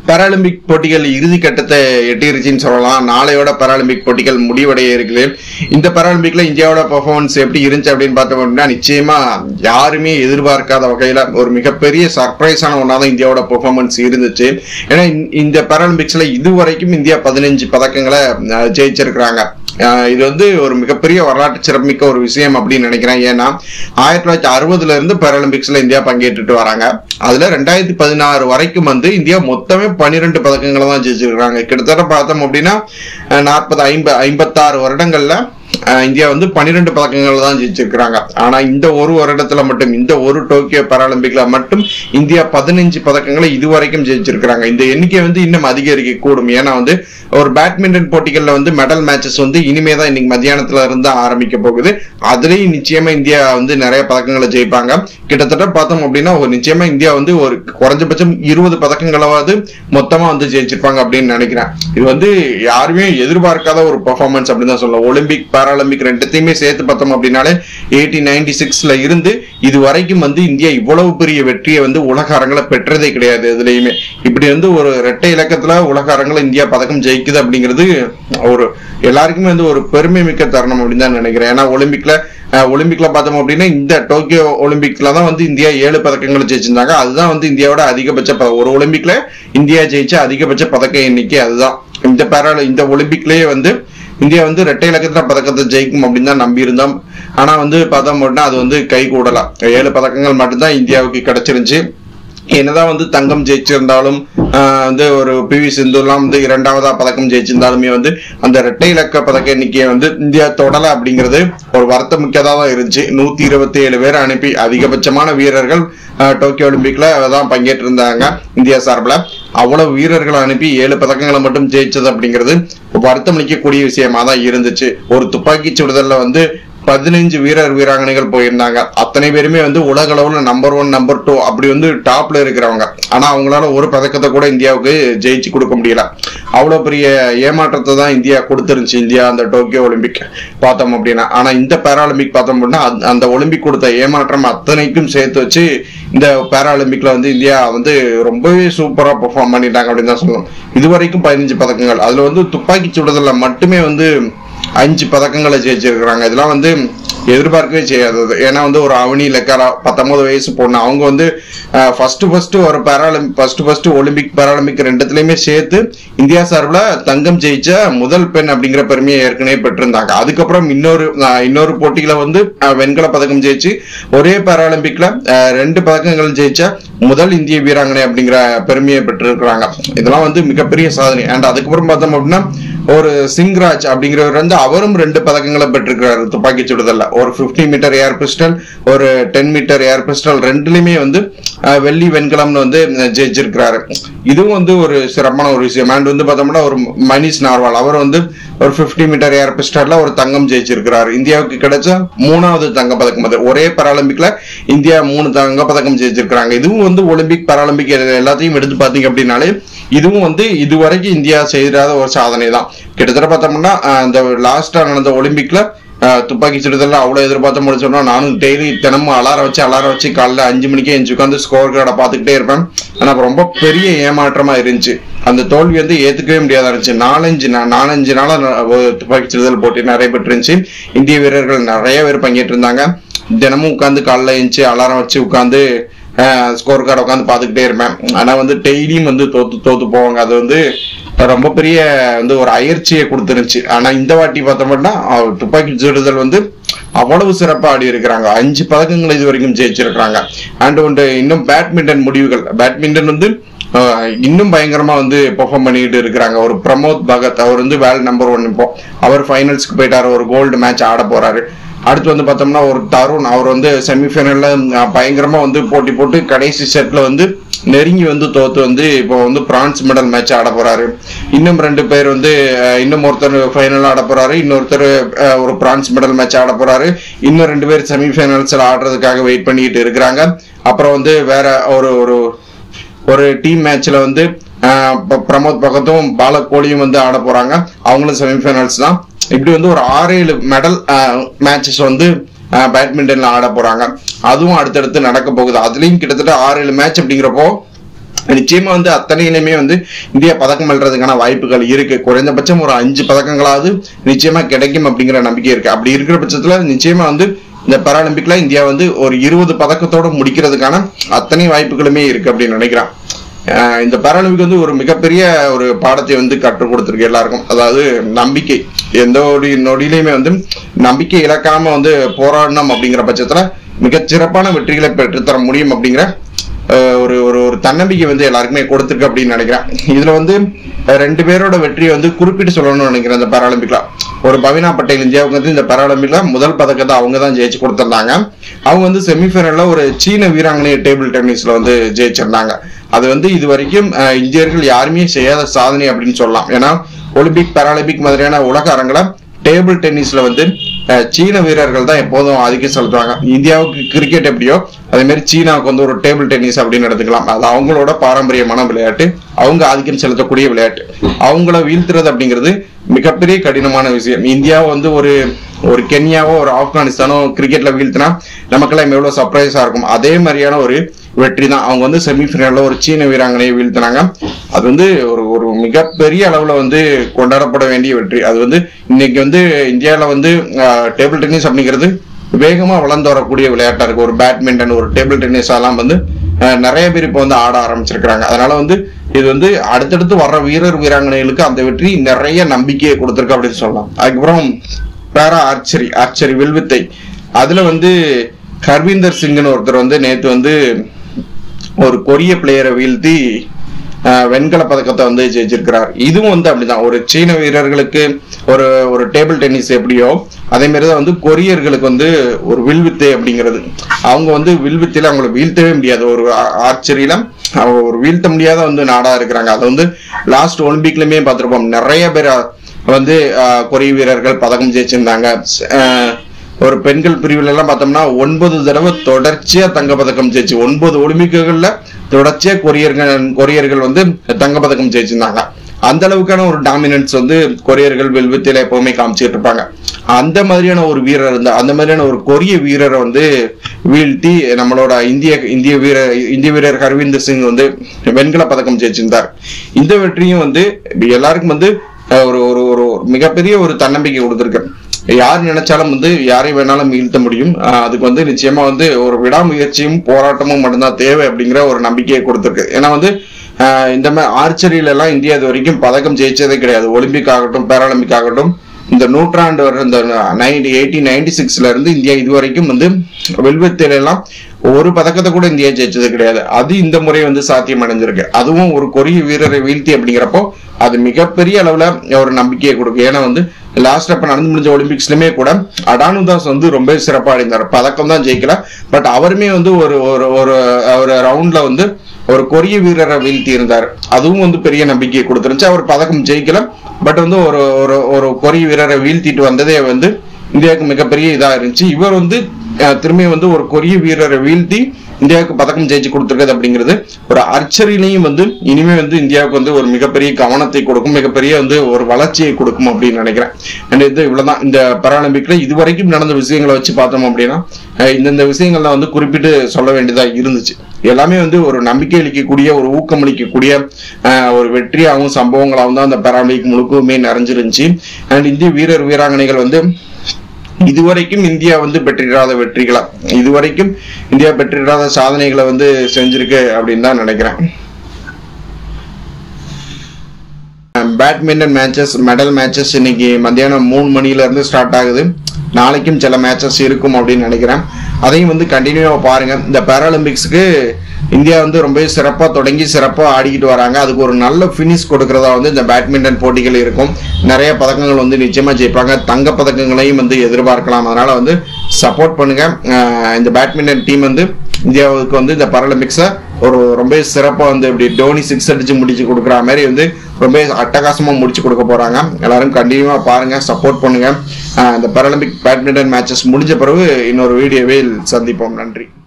Paralympic போட்டிகள் இறுதி கட்டத்தை எட்டிருச்சுன்னு சொல்லலாம் நாளையோட பாராலிம்பிக் போட்டிகள் முடிவடைய இருக்குது இந்த பாராலிம்பிக்ல இந்தியாவோட பெர்ஃபார்மன்ஸ் எப்படி இருந்துச்சு அப்படின்னு பார்த்தோம் அப்படின்னா நிச்சயமா யாருமே எதிர்பார்க்காத வகையில ஒரு மிகப்பெரிய சர்ப்ரைஸான ஒன்றா தான் இந்தியாவோட பெர்ஃபார்மன்ஸ் இருந்துச்சு ஏன்னா இந்த- இந்த பாராலிம்பிக்ஸ்ல இதுவரைக்கும் இந்தியா பதினஞ்சு பதக்கங்களை அஹ், ஜெயிச்சிருக்கிறாங்க அஹ், இது வந்து ஒரு மிகப்பெரிய வரலாற்று சிறப்புமிக்க ஒரு விஷயம் அப்படின்னு நினைக்கிறேன் ஏன்னா ஆயிரத்தி தொள்ளாயிரத்தி அறுபதுல இருந்து பாராலிம்பிக்ஸ்ல இந்தியா பங்கேற்றுட்டு வராங்க அதுல ரெண்டாயிரத்தி பதினாறு வரைக்கும் வந்து இந்தியா மொத்தமே பன்னிரெண்டு பதக்கங்களை தான் ஜெயிச்சிருக்காங்க கிட்டத்தட்ட பார்த்தோம் அப்படின்னா நாற்பது ஐம்ப ஐம்பத்தாறு வருடங்கள்ல அஹ், இந்தியா வந்து பன்னிரெண்டு பதக்கங்கள் தான் ஜெயிச்சிருக்கிறாங்க ஆனா இந்த ஒரு வருடத்துல மட்டும் இந்த ஒரு டோக்கியோ பாராலிம்பிக்ல மட்டும் இந்தியா பதினஞ்சு பதக்கங்களை இதுவரைக்கும் ஜெயிச்சிருக்கிறாங்க இந்த எண்ணிக்கை வந்து இன்னும் அதிகரிக்க கூடும் ஏன்னா வந்து ஒரு பேட்மிண்டன் போட்டிகள்ல வந்து மெடல் மேட்சஸ் வந்து இனிமே தான் இன்னைக்கு மத்தியானத்துல இருந்து ஆரம்பிக்க போகுது அதுலயும் நிச்சயமா இந்தியா வந்து நிறைய பதக்கங்களை ஜெயிப்பாங்க கிட்டத்தட்ட பார்த்தோம் அப்படின்னா ஒரு நிச்சயமா இந்தியா வந்து ஒரு குறைஞ்சபட்சம் இருபது பதக்கங்களாவது மொத்தமா வந்து ஜெயிச்சிருப்பாங்க அப்படின்னு நினைக்கிறேன் இது வந்து யாருமே எதிர்பார்க்காத ஒரு பெர்ஃபார்மன்ஸ் அப்படின்னு தான் சொல்லலாம் ஒலிம்பிக் பாராலிம்பிக் ரெண்டுத்தையுமே சேர்த்து பார்த்தோம் அப்படின்னாலே எயிட்டீன் நைன்டி சிக்ஸ்ல இருந்து இது வரைக்கும் வந்து இந்தியா இவ்வளவு பெரிய வெற்றியை வந்து உலக அரங்கில பெற்றதே கிடையாது எதுலையுமே இப்படி வந்து ஒரு இரட்டை இலக்கத்துல உலக அரங்கில இந்தியா பதக்கம் ஜெயிக்குது அப்படிங்கிறது ஒரு எல்லாருக்குமே வந்து ஒரு பெருமை மிக்க தருணம் அப்படின்னு தான் நினைக்கிறேன் ஏன்னா ஒலிம்பிக்ல அஹ், ஒலிம்பிக்ல பார்த்தோம் அப்படின்னா இந்த டோக்கியோ ஒலிம்பிக்ல தான் வந்து இந்தியா ஏழு பதக்கங்கள் ஜெயிச்சிருந்தாங்க அதுதான் வந்து இந்தியாவோட அதிகபட்ச ப- ஒரு ஒலிம்பிக்ல இந்தியா ஜெயிச்ச அதிகபட்ச பதக்க எண்ணிக்கை அதுதான் இந்த பேரா இந்த ஒலிம்பிக்லயே வந்து இந்தியா வந்து ரெட்டை இலக்கத்துல பதக்கத்தை ஜெயிக்கும் அப்படின்னு தான் நம்பி இருந்தோம் ஆனா வந்து பார்த்தோம் அப்படின்னா அது வந்து கை கூடலாம் ஏழு பதக்கங்கள் மட்டும்தான் இந்தியாவுக்கு கிடைச்சிருந்துச்சு என்னதான் வந்து தங்கம் ஜெயிச்சிருந்தாலும் ஆஹ் வந்து ஒரு பி வி சிந்துலாம் வந்து இரண்டாவதா பதக்கம் ஜெயிச்சிருந்தாலுமே வந்து அந்த இரட்டை இலக்க பதக்க எண்ணிக்கையை வந்து இந்தியா தொடல அப்படிங்கிறது ஒரு வருத்தம் மிக்கதா தான் இருந்துச்சு நூத்தி இருபத்தி ஏழு பேர் அனுப்பி அதிகபட்சமான வீரர்கள் ஆஹ் டோக்கியோ ஒலிம்பிக்ல தான் பங்கேற்றிருந்தாங்க இந்தியா சார்பில் அவ்வளவு வீரர்களை அனுப்பி ஏழு பதக்கங்களை மட்டும் ஜெயிச்சது அப்படிங்கிறது வருத்தம் அளிக்கக்கூடிய விஷயமா தான் இருந்துச்சு ஒரு துப்பாக்கி சுடுதல்ல வந்து பதினஞ்சு வீரர் வீராங்கனைகள் போயிருந்தாங்க அத்தனை பேருமே வந்து உலக அளவுல நம்பர் ஒன் நம்பர் டூ அப்படி வந்து டாப்ல இருக்கிறவங்க ஆனா அவங்களால ஒரு பதக்கத்தை கூட இந்தியாவுக்கு ஜெயிச்சு கொடுக்க முடியல அவ்வளவு பெரிய ஏமாற்றத்தை தான் இந்தியா கொடுத்துருந்துச்சு இந்தியா அந்த டோக்கியோ ஒலிம்பிக் பார்த்தோம் அப்படின்னா ஆனா இந்த பாராலிம்பிக் பார்த்தோம் அப்படின்னா அந்த- அந்த ஒலிம்பிக் கொடுத்த ஏமாற்றம் அத்தனைக்கும் சேர்த்து வச்சு இந்த பாராலிம்பிக்ல வந்து இந்தியா வந்து ரொம்பவே சூப்பரா பெர்ஃபார்ம் பண்ணிட்டாங்க அப்படின்னு தான் சொல்லணும் இதுவரைக்கும் பதினஞ்சு பதக்கங்கள் அதுல வந்து துப்பாக்கி சுடுதல்ல மட்டுமே வந்து அஞ்சு பதக்கங்களை ஜெயிச்சிருக்கிறாங்க இதெல்லாம் வந்து எதிர்பார்க்கவே செய்யாதது ஏன்னா வந்து ஒரு அவனி லெக்காரா பத்தொன்பது வயசு பொண்ணு அவங்க வந்து ஃபர்ஸ்ட் ஃபர்ஸ்ட் ஒரு Paralympic first first Olympic Paralympic ரெண்டுத்துலயுமே சேர்த்து இந்தியா சார்பில் தங்கம் ஜெயிச்ச முதல் பெண் அப்படிங்கிற பெருமையை ஏற்கனவே பெற்றிருந்தாங்க அதுக்கப்புறம் இன்னொரு அஹ், இன்னொரு போட்டியில வந்து அஹ், வெண்கல பதக்கம் ஜெயிச்சு ஒரே பேராலிம்பிக்ல அஹ், ரெண்டு பதக்கங்கள் ஜெயிச்ச முதல் இந்திய வீராங்கனை அப்படிங்கிற பெருமையை பெற்றிருக்கிறாங்க இதெல்லாம் வந்து மிகப்பெரிய சாதனை அண்ட் அதுக்கப்புறம் பார்த்தோம் அப்படின்னா ஒரு சிங்ராஜ் அப்படிங்கிறவர் வந்து அவரும் ரெண்டு பதக்கங்களை பெற்றிருக்கிறாரு துப்பாக்கி சுடுதல்ல ஒரு 50 மீட்டர் ஏர் பிஸ்டல் ஒரு டென் மீட்டர் ஏர் பிஸ்டல் ரெண்டுலயுமே வந்து அஹ், வெள்ளி வெண்கலம்னு வந்து அஹ், ஜெயிச்சிருக்கிறாரு இதுவும் வந்து ஒரு சிறப்பான ஒரு விஷயம் அண்ட் வந்து பார்த்தோம்னா ஒரு மணிஷ் நார்வால் அவர் வந்து ஒரு 50 மீட்டர் ஏர் பிஸ்டல்ல ஒரு தங்கம் ஜெயிச்சிருக்கிறாரு இந்தியாவுக்கு கிடைச்ச மூணாவது தங்க பதக்கம் அது ஒரே பாராலிம்பிக்ல இந்தியா மூணு தங்க பதக்கம் ஜெயிச்சிருக்கிறாங்க இதுவும் வந்து ஒலிம்பிக் பாராலிம்பிக் எல்லாத்தையும் எடுத்து பார்த்தீங்க அப்படின்னாலே இதுவும் வந்து இதுவரைக்கும் இந்தியா செய்திராத ஒரு சாதனை தான் கிட்டத்தட்ட பார்த்தோம்னா அஹ், இந்த லாஸ்டா நடந்த ஒலிம்பிக்ல அஹ், துப்பாக்கி சுடுதல்ல அவ்வளவு எதிர்பார்த்த முடியும் சொன்னா நானும் டெய்லி தினமும் அலாரம் வச்சு அலாரம் வச்சு காலைல அஞ்சு மணிக்கே எஞ்சி உட்காந்து ஸ்கோர் கார்டை பார்த்துக்கிட்டே இருப்பேன் ஆனா அப்ப ரொம்ப பெரிய ஏமாற்றமா இருந்துச்சு அந்த தோல்வி வந்து ஏத்துக்கவே முடியாதா இருந்துச்சு நாலஞ்சு நா- நாலஞ்சு நாளா ந- ஒரு துப்பாக்கி சுடுதல் போட்டி நடைபெற்று இருந்துச்சு இந்திய வீரர்கள் நிறைய பேர் பங்கேற்று இருந்தாங்க தினமும் உட்காந்து காலைல எழுந்துச்சு அலாரம் வச்சு உட்காந்து ஸ்கோர் கார்டை உட்காந்து பார்த்துக்கிட்டே இருப்பேன் ஆனா வந்து டெய்லியும் வந்து தோத்து தோத்து போவாங்க அது வந்து ரொம்ப பெரிய வந்து ஒரு அயற்சியை கொடுத்துருந்துச்சு ஆனா இந்த வாட்டி பார்த்தோம்னா அஹ், துப்பாக்கி சுடுதல் வந்து அவ்வளவு சிறப்பா ஆடி இருக்கிறாங்க அஞ்சு பதக்கங்கள் இது வரைக்கும் ஜெயிச்சிருக்கிறாங்க அண்ட் ஒன்று இன்னும் பேட்மிண்டன் முடிவுகள் பேட்மிண்டன் வந்து அஹ், இன்னும் பயங்கரமா வந்து பெர்ஃபார்ம் பண்ணிட்டு இருக்கிறாங்க ஒரு பிரமோத் பகத் அவர் வந்து வேர்ல்ட் நம்பர் ஒன் இப்போ அவர் ஃபைனல்ஸ்க்கு போயிட்டாரு ஒரு கோல்டு மேட்ச் ஆட போறாரு அடுத்து வந்து பார்த்தோம்னா ஒரு தருண் அவர் வந்து செமிஃபைனல்ல பயங்கரமா வந்து போட்டி போட்டு கடைசி செட்ல வந்து நெருங்கி வந்து தோத்து வந்து இப்போ வந்து பிரான்ஸ் மெடல் மேட்ச் ஆட போறாரு இன்னும் ரெண்டு பேர் வந்து அஹ், இன்னும் ஒருத்தர் ஃபைனல் ஆட போறாரு இன்னொருத்தர் அஹ், ஒரு பிரான்ஸ் மெடல் மேட்ச் ஆட போறாரு இன்னும் ரெண்டு பேர் செமிஃபைனல்ஸ்ல ஆடுறதுக்காக வெயிட் பண்ணிட்டு இருக்கிறாங்க அப்புறம் வந்து வேற ஒரு ஒரு ஒரு டீம் மேட்ச்ல வந்து ஆஹ், ப- பிரமோத் பகத்தும் பாலக் கோலியும் வந்து ஆட போறாங்க அவங்களும் செமிஃபைனல்ஸ் தான் இப்படி வந்து ஒரு ஆறு ஏழு மெடல் மேட்சஸ் வந்து ஆஹ், பேட்மிண்டன்ல ஆட போறாங்க அதுவும் அடுத்தடுத்து நடக்க போகுது அதுலயும் கிட்டத்தட்ட ஆறு ஏழு மேட்ச் அப்படிங்கிறப்போ நிச்சயமா வந்து அத்தனையிலுமே வந்து இந்தியா பதக்கம் வெல்றதுக்கான வாய்ப்புகள் இருக்கு குறைந்தபட்சம் ஒரு அஞ்சு பதக்கங்களாவது நிச்சயமா கிடைக்கும் அப்படிங்கிற நம்பிக்கை இருக்கு அப்படி இருக்கிற பட்சத்துல நிச்சயமா வந்து இந்த பாராலிம்பிக்ல இந்தியா வந்து ஒரு இருபது பதக்கத்தோட முடிக்கிறதுக்கான அத்தனை வாய்ப்புகளுமே இருக்கு அப்படின்னு நினைக்கிறேன் அஹ் இந்த பாராலிம்பிக் வந்து ஒரு மிகப்பெரிய ஒரு பாடத்தை வந்து கற்றுக் கொடுத்துருக்கு எல்லாருக்கும் அதாவது நம்பிக்கை எந்த ஒரு நொடியிலையுமே வந்து நம்பிக்கை இழக்காம வந்து போராடணும் அப்படிங்கிற பட்சத்துல மிகச் சிறப்பான வெற்றிகளை பெற்றுத்தர முடியும் அப்படிங்கிற அஹ் ஒரு ஒரு ஒரு தன்னம்பிக்கை வந்து எல்லாருக்குமே கொடுத்துருக்கு அப்படின்னு நினைக்கிறேன் இதுல வந்து அஹ் ரெண்டு பேரோட வெற்றியை வந்து குறிப்பிட்டு சொல்லணும்னு நினைக்கிறேன் இந்த பாராலிம்பிக்ல ஒரு பவினா பட்டேல் இந்தியாவுக்கு வந்து இந்த பாராலிம்பிக்ல முதல் பதக்கத்தை அவங்க தான் ஜெயிச்சு கொடுத்திருந்தாங்க அவங்க வந்து செமிஃபைனல்ல ஒரு சீன வீராங்கனை டேபிள் டென்னிஸ்ல வந்து ஜெயிச்சிருந்தாங்க அது வந்து இது வரைக்கும் அஹ், இந்தியர்கள் யாருமே செய்யாத சாதனை அப்படின்னு சொல்லலாம் ஏன்னா ஒலிம்பிக் பாராலிம்பிக் மாதிரியான உலக அரங்கில டேபிள் டென்னிஸ்ல வந்து அஹ், சீன வீரர்கள் தான் எப்போதும் ஆதிக்கம் செலுத்துவாங்க இந்தியாவுக்கு கிரிக்கெட் எப்படியோ அதே மாதிரி சீனாவுக்கு வந்து ஒரு டேபிள் டென்னிஸ் அப்படின்னு எடுத்துக்கலாம் அது அவங்களோட பாரம்பரியமான விளையாட்டு அவங்க ஆதிக்கம் செலுத்தக்கூடிய விளையாட்டு அவங்கள வீழ்த்துறது அப்படிங்கிறது மிகப்பெரிய கடினமான விஷயம் இந்தியா வந்து ஒரு ஒரு கென்யாவோ ஒரு ஆப்கானிஸ்தானோ கிரிக்கெட்ல வீழ்த்தினா நமக்கெல்லாம் எவ்வளவு சர்ப்ரைஸா இருக்கும் அதே மாதிரியான ஒரு வெற்றி தான் அவங்க வந்து செமிஃபைனல்ல ஒரு சீன வீராங்கனையை வீழ்த்தினாங்க அது வந்து ஒரு ஒரு மிகப்பெரிய அளவுல வந்து கொண்டாடப்பட வேண்டிய வெற்றி அது வந்து இன்னைக்கு வந்து இந்தியாவில் வந்து டேபிள் டென்னிஸ் அப்படிங்கிறது வேகமா வளர்ந்து வரக்கூடிய விளையாட்டா இருக்கு ஒரு பேட்மிண்டன் ஒரு டேபிள் டென்னிஸ் எல்லாம் வந்து அஹ், நிறைய பேர் இப்போ வந்து ஆட ஆரம்பிச்சிருக்கிறாங்க அதனால வந்து இது வந்து அடுத்தடுத்து வர்ற வீரர் வீராங்கனைகளுக்கு அந்த வெற்றி நிறைய நம்பிக்கையை கொடுத்துருக்கு அப்படின்னு சொல்லலாம் அதுக்கப்புறம் பேரா ஆர்ச்சரி ஆர்ச்சரி வில்வித்தை அதுல வந்து ஹர்வீந்தர் சிங்னு ஒருத்தர் வந்து நேத்து வந்து ஒரு கொரிய பிளேயரை வீழ்த்தி அஹ், வெண்கல பதக்கத்தை வந்து ஜெயிச்சிருக்கிறார் இதுவும் வந்து அப்படிதான் ஒரு சீன வீரர்களுக்கு ஒரு ஒரு டேபிள் டென்னிஸ் எப்படியோ அதே மாதிரி தான் வந்து கொரியர்களுக்கு வந்து ஒரு வில்வித்தை அப்படிங்கிறது அவங்க வந்து வில்வித்தையில அவங்களை வீழ்த்தவே முடியாது ஒரு ஆர்ச்சரியில அவங்க ஒரு வீழ்த்த முடியாத வந்து நாடா இருக்கிறாங்க அதை வந்து லாஸ்ட் ஒலிம்பிக்லயுமே பார்த்திருப்போம் நிறைய பேர் வந்து அஹ், கொரிய வீரர்கள் பதக்கம் ஜெயிச்சிருந்தாங்க அஹ், ஒரு பெண்கள் பிரிவுல எல்லாம் பார்த்தோம்னா ஒன்பது தடவை தொடர்ச்சியா தங்கப்பதக்கம் ஜெயிச்சு ஒன்பது ஒலிம்பிக்குகள்ல தொடர்ச்சியா கொரியர்கள் கொரியர்கள் வந்து தங்கப்பதக்கம் ஜெயிச்சிருந்தாங்க அந்த அளவுக்கான ஒரு டாமினன்ஸ் வந்து கொரியர்கள் வில்வித்தையில எப்பவுமே காமிச்சிட்டு இருப்பாங்க அந்த மாதிரியான ஒரு வீரர் இருந்தா அந்த மாதிரியான ஒரு கொரிய வீரரை வந்து வீழ்த்தி நம்மளோட இந்திய இந்திய வீரர் இந்திய வீரர் ஹர்வீந்தர் சிங் வந்து வெண்கல பதக்கம் ஜெயிச்சிருந்தார் இந்த வெற்றியும் வந்து எல்லாருக்கும் வந்து அஹ், ஒரு ஒரு ஒரு மிகப்பெரிய ஒரு தன்னம்பிக்கை கொடுத்துருக்கு யார் நினைச்சாலும் வந்து யாரை வேணாலும் வீழ்த்த முடியும் ஆஹ் அதுக்கு வந்து நிச்சயமா வந்து ஒரு விடாமுயற்சியும் போராட்டமும் மட்டும்தான் தேவை அப்படிங்கிற ஒரு நம்பிக்கையை கொடுத்துருக்கு ஏன்னா வந்து ஆஹ் இந்த மாதிரி ஆர்ச்சரியில எல்லாம் இந்தியா இது வரைக்கும் பதக்கம் ஜெயிச்சதே கிடையாது ஒலிம்பிக் ஆகட்டும் பேராலிம்பிக் ஆகட்டும் இந்த நூற்றாண்டு வர இந்த நைன்டி எயிட்டீன் நைன்டி சிக்ஸ்ல இருந்து இந்தியா இது வரைக்கும் வந்து வில்வித்தையில எல்லாம் ஒரு பதக்கத்தை கூட இந்தியா ஜெயிச்சது கிடையாது அது இந்த முறை வந்து சாத்தியம் அடைஞ்சிருக்கு அதுவும் ஒரு கொரிய வீரரை வீழ்த்தி அப்படிங்கிறப்போ அது மிகப்பெரிய அளவுல ஒரு நம்பிக்கையை கொடுக்கும் ஏன்னா வந்து லாஸ்ட் அப்ப நடந்து முடிஞ்ச ஒலிம்பிக்ஸ்லயுமே கூட அடானுதாஸ் வந்து ரொம்ப சிறப்பா அடைந்தார் பதக்கம் தான் ஜெயிக்கல பட் அவருமே வந்து ஒரு ஒரு ஒரு ஒரு ரவுண்ட்ல வந்து ஒரு கொரிய வீரரை வீழ்த்தி இருந்தார் அதுவும் வந்து பெரிய நம்பிக்கையை கொடுத்துருந்துச்சு அவர் பதக்கம் ஜெயிக்கல பட் வந்து ஒரு ஒரு ஒரு கொரிய வீரரை வீழ்த்திட்டு வந்ததே வந்து இந்தியாவுக்கு மிகப்பெரிய இதா இருந்துச்சு இவர் வந்து அஹ், திரும்பி வந்து ஒரு கொரிய வீரரை வீழ்த்தி இந்தியாவுக்கு பதக்கம் ஜெயிச்சு கொடுத்துருக்குது அப்படிங்கிறது ஒரு அர்ச்சரிலையும் வந்து இனிமே வந்து இந்தியாவுக்கு வந்து ஒரு மிகப்பெரிய கவனத்தை கொடுக்கும் மிகப்பெரிய வந்து ஒரு வளர்ச்சியை கொடுக்கும் அப்படின்னு நினைக்கிறேன் அண்ட் இது இவ்வளவுதான் இந்த பாராலிம்பிக்ல இதுவரைக்கும் நடந்த விஷயங்களை வச்சு பார்த்தோம் அப்படின்னா அஹ், இந்தந்த விஷயங்கள்லாம் வந்து குறிப்பிட்டு சொல்ல வேண்டியதா இருந்துச்சு எல்லாமே வந்து ஒரு நம்பிக்கை அளிக்கக்கூடிய ஒரு ஊக்கம் அளிக்கக்கூடிய அஹ், ஒரு வெற்றியாகவும் சம்பவங்களாகவும் தான் அந்த பாராலிம்பிக் முழுக்கவுமே நிறைஞ்சிருந்துச்சு அண்ட் இந்திய வீரர் வீராங்கனைகள் வந்து இதுவரைக்கும் இந்தியா வந்து பெற்றிடாத வெற்றிகளா இதுவரைக்கும் இந்தியா பெற்றிடாத சாதனைகளை வந்து செஞ்சிருக்கு அப்படின்னு தான் நினைக்கிறேன் பேட்மிண்டன் மேட்சஸ் மெடல் மேட்சஸ் இன்னைக்கு மத்தியானம் மூணு மணில இருந்து ஸ்டார்ட் ஆகுது நாளைக்கும் சில மேட்சஸ் இருக்கும் அப்படின்னு நினைக்கிறேன் அதையும் வந்து கண்டினியூவா பாருங்க இந்த பாராலிம்பிக்ஸ்க்கு இந்தியா வந்து ரொம்ப சிறப்பா தொடங்கி சிறப்பா ஆடிக்கிட்டு வராங்க அதுக்கு ஒரு நல்ல ஃபினிஷ் கொடுக்கறதா வந்து இந்த பேட்மிண்டன் போட்டிகள் இருக்கும் நிறைய பதக்கங்கள் வந்து நிச்சயமா ஜெயிப்பாங்க தங்க பதக்கங்களையும் வந்து எதிர்பார்க்கலாம் அதனால வந்து சப்போர்ட் பண்ணுங்க அஹ் இந்த பேட்மிண்டன் டீம் வந்து இந்தியாவுக்கு வந்து இந்த பாராலிம்பிக்ஸை ஒரு ரொம்ப சிறப்பா வந்து இப்படி டோனி சிக்ஸ் அடிச்சு முடிச்சு கொடுக்குற மாதிரி வந்து ரொம்ப அட்டகாசமா முடிச்சு கொடுக்க போறாங்க எல்லாரும் கண்டினியூவா பாருங்க சப்போர்ட் பண்ணுங்க அஹ் இந்த பாராலிம்பிக் பேட்மிண்டன் மேட்சஸ் முடிஞ்ச பிறகு இன்னொரு வீடியோவில் சந்திப்போம் நன்றி